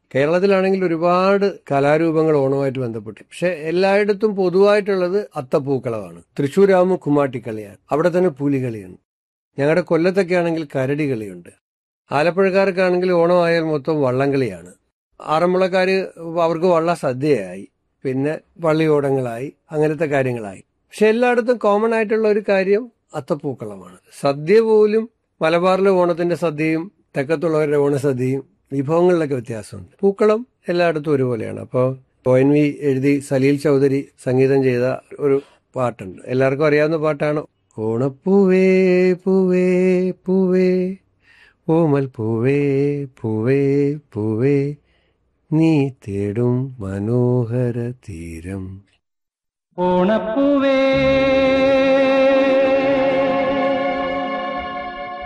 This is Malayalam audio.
കേരളത്തിലാണെങ്കിൽ ഒരുപാട് കലാരൂപങ്ങൾ ഓണവുമായിട്ട് ബന്ധപ്പെട്ട് പക്ഷെ എല്ലായിടത്തും പൊതുവായിട്ടുള്ളത് അത്തപ്പൂക്കളമാണ് തൃശ്ശൂരാകുമ്പോൾ കുമ്മാട്ടിക്കളിയാണ് അവിടെ തന്നെ പുലികളിയുണ്ട് ഞങ്ങളുടെ കൊല്ലത്തൊക്കെ ആണെങ്കിൽ കരടി കളിയുണ്ട് ആലപ്പുഴക്കാർക്കാണെങ്കിൽ ഓണമായാൽ മൊത്തം വള്ളംകളിയാണ് ആറന്മുളക്കാർ അവർക്ക് വള്ള സദ്യയായി പിന്നെ പള്ളിയോടങ്ങളായി അങ്ങനത്തെ കാര്യങ്ങളായി പക്ഷെ എല്ലായിടത്തും കോമൺ ആയിട്ടുള്ള ഒരു കാര്യം അത്തപ്പൂക്കളമാണ് സദ്യ പോലും മലബാറിലെ ഓണത്തിന്റെ സദ്യയും തെക്കത്തുള്ളവരുടെ ഓണസദ്യയും വിഭവങ്ങളിലൊക്കെ വ്യത്യാസമുണ്ട് പൂക്കളം എല്ലായിടത്തും ഒരുപോലെയാണ് അപ്പോൾ ഒ എൻ വി എഴുതി സലീൽ ചൗധരി സംഗീതം ചെയ്ത ഒരു പാട്ടുണ്ട് എല്ലാവർക്കും അറിയാവുന്ന പാട്ടാണ് ഓണപ്പൂവേ പൂവേ പൂവേ ഓമൽ പൂവേ പൂവേ പൂവേ നീ തേടും മനോഹര തീരം ഓണപ്പൂവേ